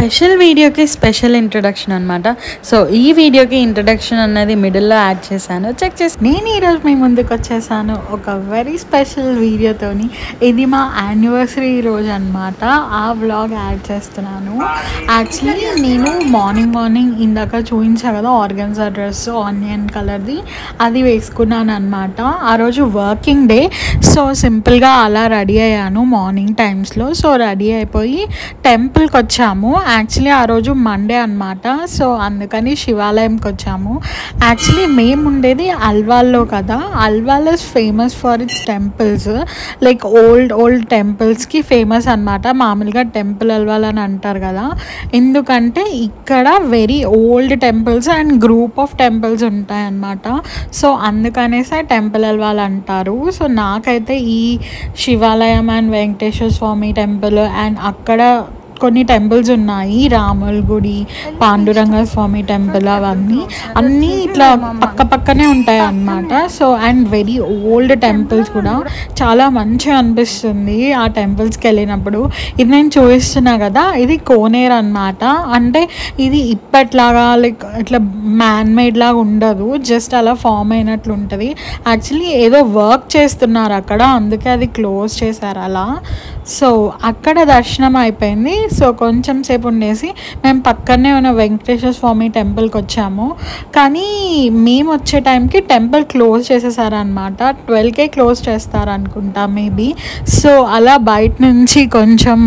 special వీడియోకి special introduction అనమాట so ఈ వీడియోకి ఇంట్రొడక్షన్ అనేది మిడిల్లో యాడ్ చేశాను చెక్ చేసి నేను ఈరోజు మీ ముందుకు వచ్చేసాను ఒక వెరీ స్పెషల్ వీడియోతోని ఇది మా యానివర్సరీ రోజు అనమాట ఆ వ్లాగ్ యాడ్ చేస్తున్నాను యాక్చువల్లీ నేను మార్నింగ్ మార్నింగ్ ఇందాక చూపించా కదా ఆర్గన్జా డ్రెస్ ఆనియన్ కలర్ది అది వేసుకున్నాను అనమాట ఆ రోజు వర్కింగ్ డే సో సింపుల్గా అలా రెడీ అయ్యాను మార్నింగ్ టైమ్స్లో సో రెడీ అయిపోయి టెంపుల్కి వచ్చాము యాక్చువల్లీ ఆ రోజు మండే అనమాట సో అందుకని శివాలయంకి వచ్చాము యాక్చువల్లీ మేము ఉండేది అల్వాల్లో కదా Alwal is famous for its temples like old old టెంపుల్స్కి ఫేమస్ అనమాట మామూలుగా టెంపుల్ అల్వాల్ అని అంటారు కదా ఎందుకంటే ఇక్కడ very old temples and group of temples ఉంటాయన్నమాట సో అందుకనేసి టెంపుల్ అల్వాల్ అంటారు సో నాకైతే ఈ శివాలయం and Venkateshwara Swamy temple and అక్కడ కొన్ని టెంపుల్స్ ఉన్నాయి రాముల గుడి పాండురంగ స్వామి టెంపుల్ అవన్నీ అన్నీ ఇట్లా పక్క పక్కనే ఉంటాయి అన్నమాట so and very old temples కూడా చాలా మంచిగా అనిపిస్తుంది ఆ టెంపుల్స్కి వెళ్ళినప్పుడు ఇది నేను చూపిస్తున్నా కదా ఇది కోనేర్ అన్నమాట అంటే ఇది ఇప్పట్లాగా లైక్ ఇట్లా మ్యాన్ మేడ్ లాగా ఉండదు జస్ట్ అలా ఫామ్ అయినట్లు ఉంటుంది యాక్చువల్లీ ఏదో వర్క్ చేస్తున్నారు అక్కడ అందుకే అది క్లోజ్ చేశారు అలా సో అక్కడ దర్శనం అయిపోయింది సో కొంచెం సేపు ఉండేసి మేము పక్కనే ఉన్న వెంకటేశ్వర స్వామి టెంపుల్కి వచ్చాము కానీ మేము వచ్చే టైంకి టెంపుల్ క్లోజ్ చేసేసారనమాట ట్వెల్వ్కే క్లోజ్ చేస్తారు అనుకుంటా మేబీ సో అలా బయట నుంచి కొంచెం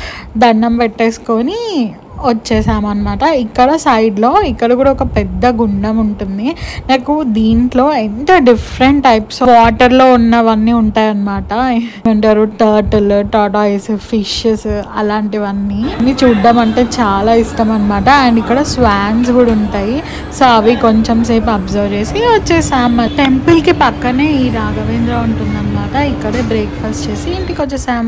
దండం పెట్టేసుకొని వచ్చేసామన్నమాట ఇక్కడ సైడ్లో ఇక్కడ కూడా ఒక పెద్ద గుండం ఉంటుంది నాకు దీంట్లో ఎంత డిఫరెంట్ టైప్స్ వాటర్లో ఉన్నవన్నీ ఉంటాయన్నమాట ఏమంటారు టర్టిల్ టాటాయిస్ ఫిషెస్ అలాంటివన్నీ ఇవి చూడడం అంటే చాలా ఇష్టం అనమాట అండ్ ఇక్కడ స్వాన్స్ కూడా ఉంటాయి సో అవి కొంచెం సేపు అబ్జర్వ్ చేసి వచ్చేసాం టెంపుల్కి పక్కనే ఈ రాఘవేంద్ర ఉంటుందన్నమాట ఇక్కడే బ్రేక్ఫాస్ట్ చేసి ఇంటికి వచ్చేసాం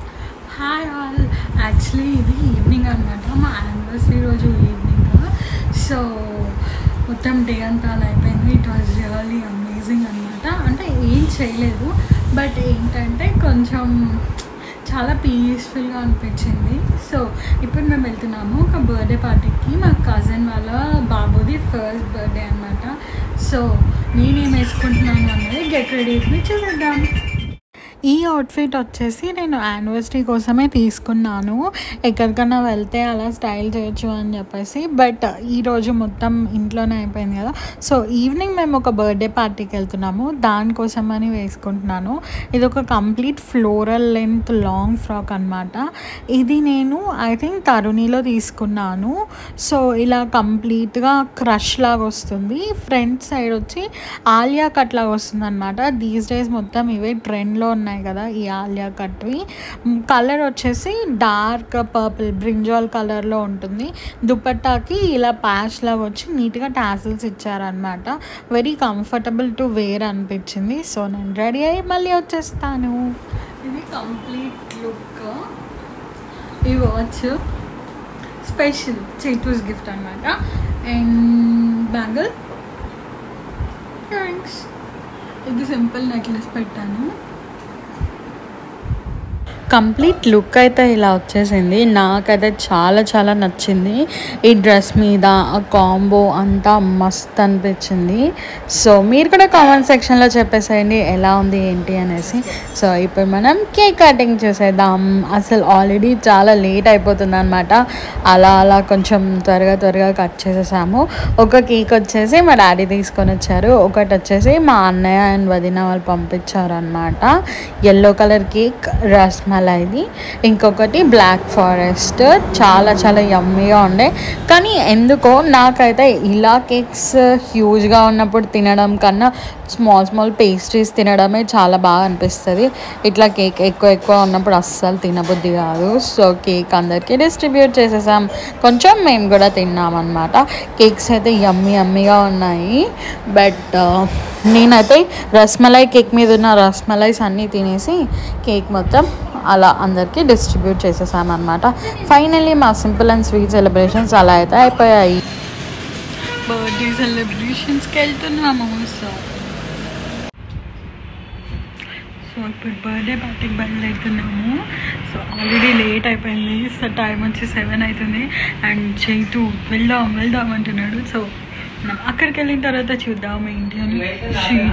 హాయ్ ఆల్ యాక్చువల్లీ ఇది ఈవినింగ్ అనమాట మా యానివర్సరీ రోజు ఈవినింగ్ సో మొత్తం డే అంతా అలా అయిపోయింది ఇట్ వాజ్ రియల్లీ అమేజింగ్ అనమాట అంటే ఏం చేయలేదు బట్ ఏంటంటే కొంచెం చాలా పీస్ఫుల్గా అనిపించింది సో ఇప్పుడు మేము వెళ్తున్నాము ఒక బర్త్డే పార్టీకి మా కజిన్ వాళ్ళ బాబుది ఫస్ట్ బర్త్డే అనమాట సో నేనేం వేసుకుంటున్నాను అనేది గెట్ రెడీ చూసేద్దాం ఈ అవుట్ఫిట్ వచ్చేసి నేను యానివర్సరీ కోసమే తీసుకున్నాను ఎక్కడికైనా వెళ్తే అలా స్టైల్ చేయొచ్చు అని చెప్పేసి బట్ ఈరోజు మొత్తం ఇంట్లోనే అయిపోయింది కదా సో ఈవినింగ్ మేము ఒక బర్త్డే పార్టీకి వెళ్తున్నాము దానికోసం అని వేసుకుంటున్నాను ఇది ఒక complete floral length long frock అనమాట ఇది నేను ఐ థింక్ తరుణిలో తీసుకున్నాను సో ఇలా కంప్లీట్గా క్రష్ లాగా వస్తుంది ఫ్రంట్ సైడ్ వచ్చి ఆలియా కట్ లాగా వస్తుంది అనమాట దీస్ డేస్ మొత్తం ఇవే ట్రెండ్లో ఉన్నాయి కదా ఈ ఆలియా కట్వి కలర్ వచ్చేసి డార్క్ పర్పుల్ బ్రింజాల్ కలర్లో ఉంటుంది దుపట్టాకి ఇలా ప్యాచ్ లాగా వచ్చి నీట్గా టాసిల్స్ ఇచ్చారనమాట వెరీ కంఫర్టబుల్ టు వేర్ అనిపించింది సో నేను రెడీ అయ్యి మళ్ళీ వచ్చేస్తాను ఇది కంప్లీట్ లుక్ ఈ వాచ్ స్పెషల్ చేటూస్ గిఫ్ట్ అనమాట అండ్ బ్యాంగిల్ థ్యాంక్స్ ఇది సింపుల్ నెక్లెస్ పెట్టాను కంప్లీట్ లుక్ అయితే ఇలా వచ్చేసింది నాకైతే చాలా చాలా నచ్చింది ఈ డ్రెస్ మీద ఆ కాంబో అంతా మస్త్ అనిపించింది సో మీరు కూడా కామెంట్ సెక్షన్లో చెప్పేసేయండి ఎలా ఉంది ఏంటి అనేసి సో ఇప్పుడు మనం కేక్ కటింగ్ చేసేద్దాం అసలు ఆల్రెడీ చాలా లేట్ అయిపోతుంది అనమాట అలా అలా కొంచెం త్వరగా త్వరగా కట్ చేసేసాము ఒక కేక్ వచ్చేసి మా డాడీ తీసుకొని వచ్చారు ఒకటి వచ్చేసి మా అన్నయ్య అండ్ వదిన వాళ్ళు పంపించారు అనమాట ఎల్లో కలర్ కేక్ రస్మలైది ఇంకొకటి బ్లాక్ ఫారెస్ట్ చాలా చాలా యమ్మీగా ఉండే కానీ ఎందుకో నాకైతే ఇలా కేక్స్ హ్యూజ్గా ఉన్నప్పుడు తినడం కన్నా స్మాల్ స్మాల్ పేస్ట్రీస్ తినడమే చాలా బాగా అనిపిస్తుంది ఇట్లా కేక్ ఎక్కువ ఎక్కువ ఉన్నప్పుడు అస్సలు తినబుద్ధి కాదు సో కేక్ అందరికీ డిస్ట్రిబ్యూట్ చేసేసాం కొంచెం మేము కూడా తిన్నాం అనమాట కేక్స్ అయితే యమ్మీ యమ్మీగా ఉన్నాయి బట్ నేనైతే రస్మలై కేక్ మీద ఉన్న రస్మలైస్ అన్నీ తినేసి కేక్ మొత్తం అలా అందరికీ డిస్ట్రిబ్యూట్ చేసేసామన్నమాట ఫైనల్లీ మా సింపుల్ అండ్ స్వీట్ సెలబ్రేషన్స్ అలా అయితే అయిపోయాయి బర్త్డే సెలబ్రేషన్స్కి వెళ్తున్నాము సో సో ఇప్పుడు బర్త్డే పార్టీకి బయలుదేరుతున్నాము సో ఆల్రెడీ లేట్ అయిపోయింది సో టైం వచ్చి సెవెన్ అవుతుంది అండ్ చైతు వెళ్దాం వెళ్దాం అంటున్నాడు సో మనం అక్కడికి వెళ్ళిన తర్వాత చూద్దాం ఏంటి అని శ్రీ-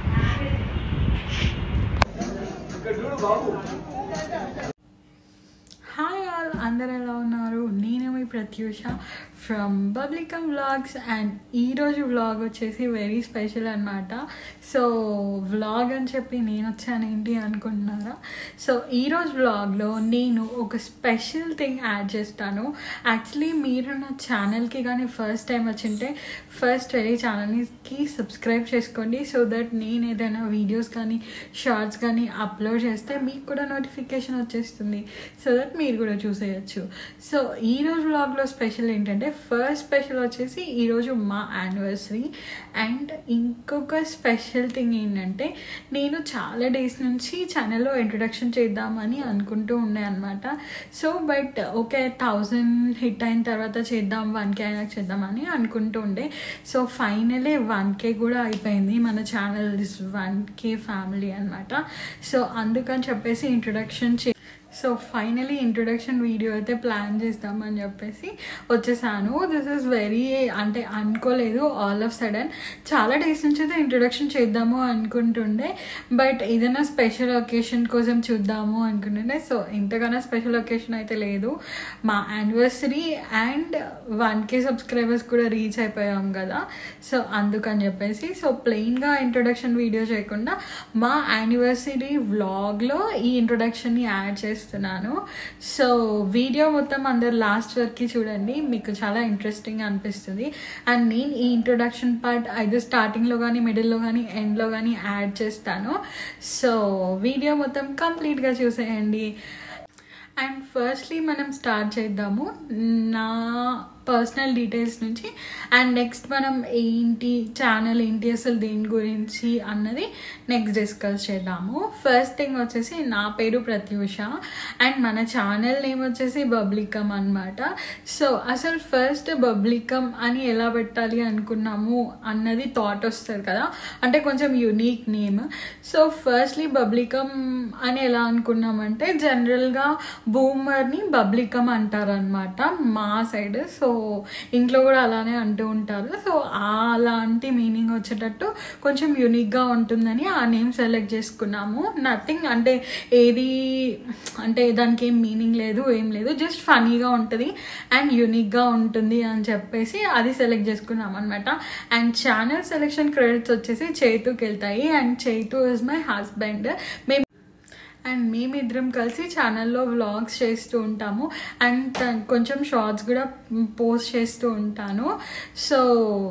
హాయ్ ఆల్ అందరు ఎలా ఉన్నారు నేను మీ ప్రత్యూష ఫ్రమ్ బబ్లికమ్ వ్లాగ్స్ అండ్ ఈరోజు వ్లాగ్ వచ్చేసి వెరీ స్పెషల్ అనమాట సో వ్లాగ్ అని చెప్పి నేను వచ్చాను ఏంటి అనుకుంటున్నారా సో ఈరోజు వ్లాగ్లో నేను ఒక స్పెషల్ థింగ్ యాడ్ చేస్తాను యాక్చువల్లీ మీరు నా ఛానల్కి కానీ ఫస్ట్ టైం వచ్చింటే ఫస్ట్ వెళ్ళి ఛానల్కి సబ్స్క్రైబ్ చేసుకోండి సో దట్ నేను ఏదైనా వీడియోస్ కానీ షార్ట్స్ కానీ అప్లోడ్ చేస్తే మీకు కూడా నోటిఫికేషన్ వచ్చేస్తుంది సో దట్ మీరు కూడా చూసేయచ్చు సో ఈరోజు వ్లాగ్లో స్పెషల్ ఏంటంటే ఫస్ట్ స్పెషల్ వచ్చేసి ఈరోజు మా యానివర్సరీ అండ్ ఇంకొక స్పెషల్ థింగ్ ఏంటంటే నేను చాలా డేస్ నుంచి ఛానల్లో ఇంట్రొడక్షన్ చేద్దామని అనుకుంటూ ఉండే అనమాట so but okay thousand hit అయిన తర్వాత చేద్దాం వన్ కే అయినా చేద్దామని అనుకుంటూ ఉండే సో ఫైనలీ వన్ కే కూడా అయిపోయింది మన ఛానల్ వన్ కే ఫ్యామిలీ అనమాట సో అందుకని చెప్పేసి ఇంట్రొడక్షన్ చే సో ఫైనలీ ఇంట్రొడక్షన్ వీడియో అయితే ప్లాన్ చేద్దామని చెప్పేసి వచ్చేసాను దిస్ ఇస్ వెరీ అంటే అనుకోలేదు ఆల్ ఆఫ్ సడన్ చాలా డేస్ నుంచి అయితే ఇంట్రొడక్షన్ చేద్దాము అనుకుంటుండే బట్ ఏదైనా స్పెషల్ ఒకేషన్ కోసం చూద్దాము అనుకుంటుండే సో ఇంతకన్నా స్పెషల్ ఒకేషన్ అయితే లేదు మా anniversary and one K subscribers కూడా రీచ్ అయిపోయాం కదా సో అందుకని చెప్పేసి సో ప్లెయిన్గా ఇంట్రొడక్షన్ వీడియో చేయకుండా మా యానివర్సరీ వ్లాగ్లో ఈ ఇంట్రొడక్షన్ని యాడ్ చేస్తున్నాను సో వీడియో మొత్తం అందరు లాస్ట్ వరకు చూడండి మీకు చాలా ఇంట్రెస్టింగ్ అనిపిస్తుంది అండ్ నేను ఈ ఇంట్రొడక్షన్ పార్ట్ అయితే స్టార్టింగ్లో కానీ మిడిల్లో కానీ ఎండ్లో కానీ యాడ్ చేస్తాను సో వీడియో మొత్తం కంప్లీట్గా చూసేయండి అండ్ ఫస్ట్లీ మనం స్టార్ట్ చేద్దాము నా పర్సనల్ డీటెయిల్స్ నుంచి అండ్ నెక్స్ట్ మనం ఏంటి ఛానల్ ఏంటి అసలు దేని గురించి అన్నది నెక్స్ట్ డిస్కస్ చేద్దాము ఫస్ట్ థింగ్ వచ్చేసి నా పేరు ప్రత్యూష అండ్ మన ఛానల్ నేమ్ వచ్చేసి బబ్లికమ్ అనమాట సో అసలు ఫస్ట్ బబ్లికమ్ అని ఎలా పెట్టాలి అనుకున్నాము అన్నది థాట్ వస్తుంది కదా అంటే కొంచెం యునీక్ నేమ్ సో ఫస్ట్లీ బబ్లికమ్ అని ఎలా అనుకున్నామంటే జనరల్గా బూమర్ని బబ్లికమ్ అంటారనమాట మా సైడ్ సో ఇంట్లో కూడా అలానే అంటూ ఉంటారు సో అలాంటి మీనింగ్ వచ్చేటట్టు కొంచెం యూనిక్గా ఉంటుందని ఆ నేమ్ సెలెక్ట్ చేసుకున్నాము నథింగ్ అంటే ఏది అంటే దానికి ఏం మీనింగ్ లేదు ఏం లేదు జస్ట్ ఫనీగా ఉంటుంది అండ్ యూనిక్గా ఉంటుంది అని చెప్పేసి అది సెలెక్ట్ చేసుకున్నాం అనమాట అండ్ ఛానల్ సెలెక్షన్ క్రెడిట్స్ వచ్చేసి చైతుకి వెళ్తాయి and Chaitu is my husband మేము అండ్ మేమిద్దరం కలిసి ఛానల్లో వ్లాగ్స్ చేస్తూ ఉంటాము అండ్ కొంచెం షార్ట్స్ కూడా పోస్ట్ చేస్తూ ఉంటాను సో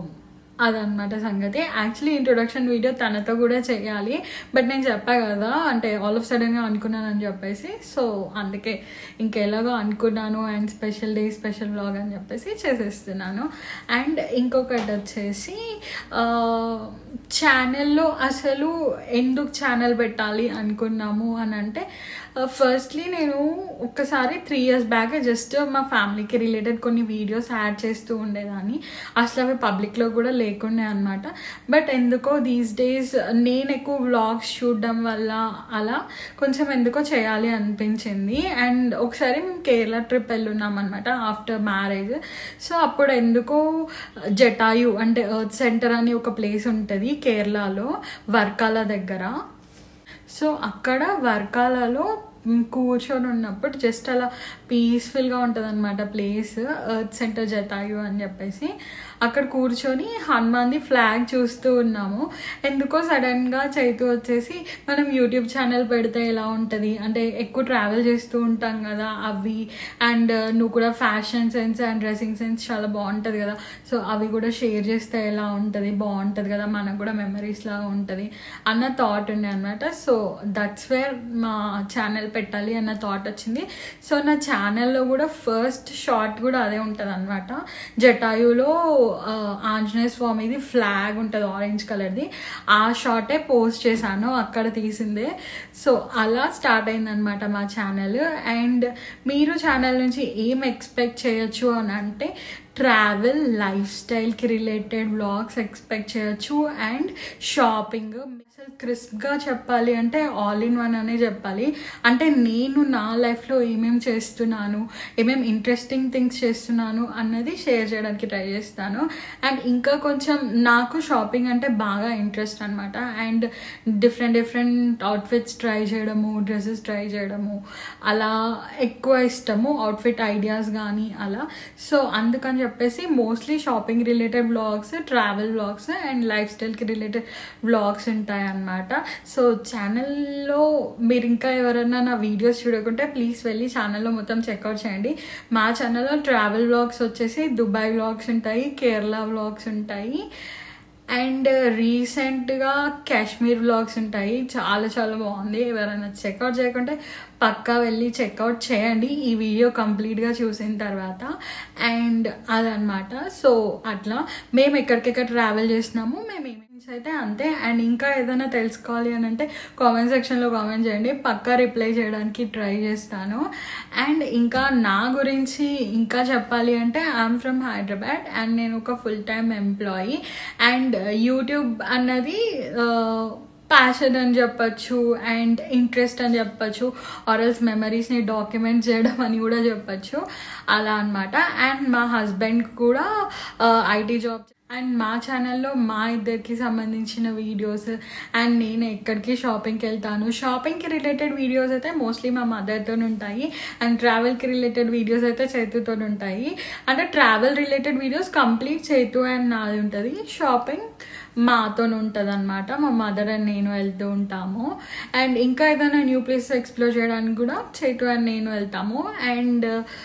అదనమాట సంగతి యాక్చువల్లీ ఇంట్రొడక్షన్ వీడియో తనతో కూడా చేయాలి బట్ నేను చెప్పా కదా అంటే ఆల్ ఆఫ్ సడన్గా అనుకున్నానని చెప్పేసి సో అందుకే ఇంకెలాగో అనుకున్నాను and special day special vlog అని చెప్పేసి చేసేస్తున్నాను అండ్ ఇంకొకటి వచ్చేసి ఛానల్లో అసలు ఎందుకు ఛానల్ పెట్టాలి అనుకున్నాము అని అంటే ఫస్ట్లీ నేను ఒక్కసారి త్రీ ఇయర్స్ బ్యాక్ జస్ట్ మా ఫ్యామిలీకి రిలేటెడ్ కొన్ని వీడియోస్ యాడ్ చేస్తూ ఉండేదాన్ని అసలు అవి పబ్లిక్లో కూడా లేకుండే అనమాట బట్ ఎందుకో దీస్ డేస్ నేను ఎక్కువ వ్లాగ్స్ చూడడం వల్ల అలా కొంచెం ఎందుకో చేయాలి అనిపించింది అండ్ ఒకసారి మేము కేరళ ట్రిప్ వెళ్ళున్నాం అనమాట ఆఫ్టర్ మ్యారేజ్ సో అప్పుడు ఎందుకో జటాయు అంటే ఎర్త్ సెంటర్ అని ఒక ప్లేస్ ఉంటుంది కేరళలో వర్కాల దగ్గర సో అక్కడ వర్కాలలో కూర్చొని ఉన్నప్పుడు జస్ట్ అలా పీస్ఫుల్గా ఉంటుంది అనమాట ప్లేస్ ఎర్త్ సెంటర్ జతాయు అని చెప్పేసి అక్కడ కూర్చొని హనుమాన్ది ఫ్లాగ్ చూస్తూ ఉన్నాము ఎందుకో సడన్గా చైతు వచ్చేసి మనం యూట్యూబ్ ఛానల్ పెడితే ఎలా ఉంటుంది అంటే ఎక్కువ ట్రావెల్ చేస్తూ ఉంటాం కదా అవి అండ్ నువ్వు కూడా fashion sense and dressing sense చాలా బాగుంటుంది కదా సో అవి కూడా షేర్ చేస్తే ఎలా ఉంటుంది బాగుంటుంది కదా మనకు కూడా మెమరీస్ లాగా ఉంటుంది అన్న థాట్ ఉండే అనమాట సో దట్స్ వేర్ మా ఛానల్ పెట్టాలి అన్న థాట్ వచ్చింది సో నా ఛానల్లో కూడా ఫస్ట్ షార్ట్ కూడా అదే ఉంటుంది అనమాట జటాయులో ఆంజనేయ స్వామిది ఫ్లాగ్ ఉంటుంది ఆరెంజ్ కలర్ది ఆ షార్టే పోస్ట్ చేశాను అక్కడ తీసిందే సో అలా స్టార్ట్ అయిందనమాట మా ఛానల్ అండ్ మీరు ఛానల్ నుంచి ఏం ఎక్స్పెక్ట్ చేయొచ్చు అని అంటే ట్రావెల్ లైఫ్ స్టైల్కి రిలేటెడ్ వ్లాగ్స్ ఎక్స్పెక్ట్ చేయొచ్చు అండ్ షాపింగ్ అసలు క్రిస్ప్గా చెప్పాలి అంటే ఆల్ ఇన్ వన్ అనే చెప్పాలి అంటే నేను నా లైఫ్లో ఏమేమి చేస్తున్నాను ఏమేమి ఇంట్రెస్టింగ్ థింగ్స్ చేస్తున్నాను అన్నది షేర్ చేయడానికి ట్రై చేస్తాను అండ్ ఇంకా కొంచెం నాకు షాపింగ్ అంటే బాగా ఇంట్రెస్ట్ అనమాట and different different outfits try చేయడము డ్రెస్సెస్ ట్రై చేయడము అలా ఎక్కువ ఇష్టము అవుట్ఫిట్ ఐడియాస్ కానీ అలా సో అందుకని చెప్పేసి mostly shopping related vlogs travel vlogs and life స్టైల్కి రిలేటెడ్ వ్లాగ్స్ ఉంటాయి అన్నమాట సో ఛానల్లో మీరు ఇంకా ఎవరైనా నా వీడియోస్ చూడకుంటే ప్లీజ్ వెళ్ళి ఛానల్లో మొత్తం చెక్అవుట్ చేయండి మా ఛానల్లో ట్రావెల్ వ్లాగ్స్ వచ్చేసి దుబాయ్ వ్లాగ్స్ ఉంటాయి కేరళ వ్లాగ్స్ ఉంటాయి అండ్ రీసెంట్గా కాశ్మీర్ వ్లాగ్స్ ఉంటాయి చాలా చాలా బాగుంది ఎవరైనా చెక్అవుట్ చేయకుంటే పక్కా వెళ్ళి చెక్అవుట్ చేయండి ఈ వీడియో కంప్లీట్గా చూసిన తర్వాత అండ్ అదనమాట సో అట్లా మేము ఎక్కడికెక్కడ ట్రావెల్ చేసినాము మేము ఏమేమి అయితే అంతే అండ్ ఇంకా ఏదైనా తెలుసుకోవాలి అని అంటే కామెంట్ సెక్షన్లో కామెంట్ చేయండి పక్కా రిప్లై చేయడానికి ట్రై చేస్తాను అండ్ ఇంకా నా గురించి ఇంకా చెప్పాలి అంటే ఐఎమ్ ఫ్రమ్ హైదరాబాద్ అండ్ నేను ఒక full time employee and YouTube అన్నది ప్యాషన్ అని చెప్పచ్చు అండ్ ఇంట్రెస్ట్ అని చెప్పచ్చు ఆరల్స్ మెమరీస్ని డాక్యుమెంట్ చేయడం అని కూడా చెప్పచ్చు అలా అనమాట అండ్ మా హస్బెండ్ కూడా ఐటీ జాబ్ అండ్ మా ఛానల్లో మా ఇద్దరికి సంబంధించిన వీడియోస్ అండ్ నేను ఎక్కడికి షాపింగ్కి వెళ్తాను షాపింగ్కి రిలేటెడ్ వీడియోస్ అయితే మోస్ట్లీ మా మదర్తో ఉంటాయి అండ్ ట్రావెల్కి రిలేటెడ్ వీడియోస్ అయితే చేతుతో ఉంటాయి అంటే travel related videos complete Chaitu and నాది ఉంటుంది షాపింగ్ మాతో ఉంటుంది అనమాట మా మదర్ అండ్ నేను వెళ్తూ ఉంటాము అండ్ ఇంకా ఏదైనా న్యూ ప్లేస్ ఎక్స్ప్లోర్ చేయడానికి కూడా చేతు అండ్ నేను వెళ్తాము అండ్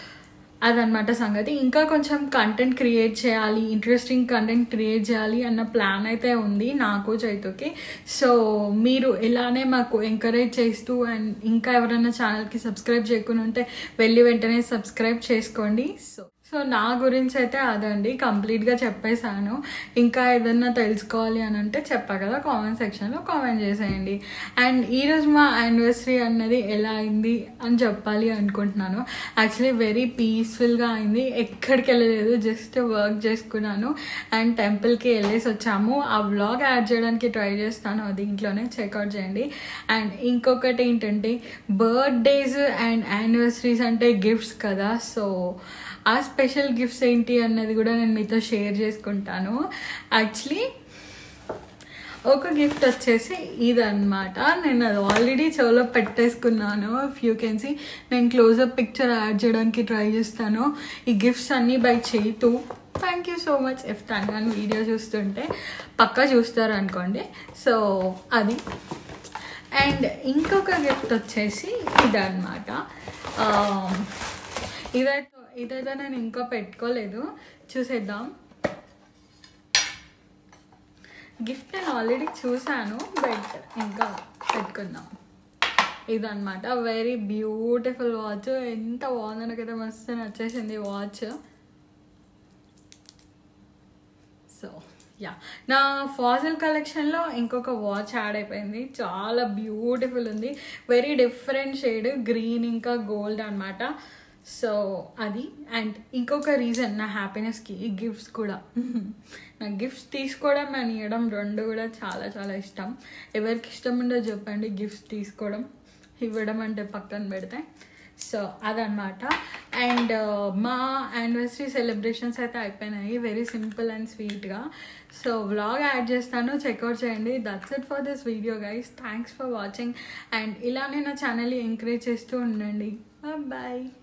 అదనమాట సంగతి ఇంకా కొంచెం కంటెంట్ క్రియేట్ చేయాలి ఇంట్రెస్టింగ్ కంటెంట్ క్రియేట్ చేయాలి అన్న ప్లాన్ అయితే ఉంది నాకు చైతుకి సో మీరు ఇలానే మాకు ఎంకరేజ్ చేస్తూ అండ్ ఇంకా ఎవరైనా ఛానల్కి సబ్స్క్రైబ్ చేయకుండా ఉంటే వెళ్ళి వెంటనే సబ్స్క్రైబ్ చేసుకోండి సో సో నా గురించి అయితే అదండి కంప్లీట్గా చెప్పేశాను ఇంకా ఏదన్నా తెలుసుకోవాలి అని అంటే చెప్పా కదా కామెంట్ సెక్షన్లో కామెంట్ చేసేయండి అండ్ ఈరోజు మా యానివర్సరీ అన్నది ఎలా అయింది అని చెప్పాలి అనుకుంటున్నాను యాక్చువల్లీ వెరీ పీస్ఫుల్గా అయింది ఎక్కడికి వెళ్ళలేదు జస్ట్ వర్క్ చేసుకున్నాను అండ్ టెంపుల్కి వెళ్ళేసి వచ్చాము ఆ బ్లాగ్ యాడ్ చేయడానికి ట్రై చేస్తాను దీంట్లోనే చెక్అవుట్ చేయండి అండ్ ఇంకొకటి ఏంటంటే బర్త్డేస్ అండ్ యానివర్సరీస్ అంటే గిఫ్ట్స్ కదా సో ఆ స్పెషల్ గిఫ్ట్స్ ఏంటి అన్నది కూడా నేను మీతో షేర్ చేసుకుంటాను యాక్చువల్లీ ఒక గిఫ్ట్ వచ్చేసి ఇదన్నమాట నేను అది ఆల్రెడీ చెవులో పెట్టేసుకున్నాను యూ కెన్ సి నేను క్లోజప్ పిక్చర్ యాడ్ చేయడానికి ట్రై చేస్తాను ఈ గిఫ్ట్స్ అన్నీ by Chaitu thank you so much ఎఫ్ తను వీడియో చూస్తుంటే పక్కా చూస్తారు అనుకోండి సో అది అండ్ ఇంకొక గిఫ్ట్ వచ్చేసి ఇదన్నమాట ఇదైతే ఇదైతే నేను ఇంకా పెట్టుకోలేదు చూసేద్దాం గిఫ్ట్ నేను ఆల్రెడీ చూసాను బట్ ఇంకా పెట్టుకుందాం ఇదన్నమాట వెరీ బ్యూటిఫుల్ వాచ్ ఎంత బాగుందో నాకైతే మస్తు నచ్చేసింది వాచ్ సో యా నా ఫాజిల్ కలెక్షన్లో ఇంకొక వాచ్ యాడ్ అయిపోయింది చాలా బ్యూటిఫుల్ ఉంది వెరీ డిఫరెంట్ షేడ్ గ్రీన్ ఇంకా గోల్డ్ అనమాట సో అది అండ్ ఇంకొక రీజన్ నా హ్యాపీనెస్కి ఈ గిఫ్ట్స్ కూడా నాకు గిఫ్ట్స్ తీసుకోవడం అండ్ ఇవ్వడం రెండు కూడా చాలా చాలా ఇష్టం ఎవరికి ఇష్టం ఉండో చెప్పండి గిఫ్ట్స్ తీసుకోవడం ఇవ్వడం అంటే పక్కన పెడితే సో అదనమాట అండ్ మా యానివర్సరీ సెలబ్రేషన్స్ అయితే అయిపోయినాయి వెరీ సింపుల్ అండ్ స్వీట్గా సో వ్లాగ్ యాడ్ చేస్తాను చెక్అవుట్ చేయండి that's it for this video guys thanks for watching and ఇలానే నా ఛానల్ని ఎంకరేజ్ చేస్తూ ఉండండి బాయ్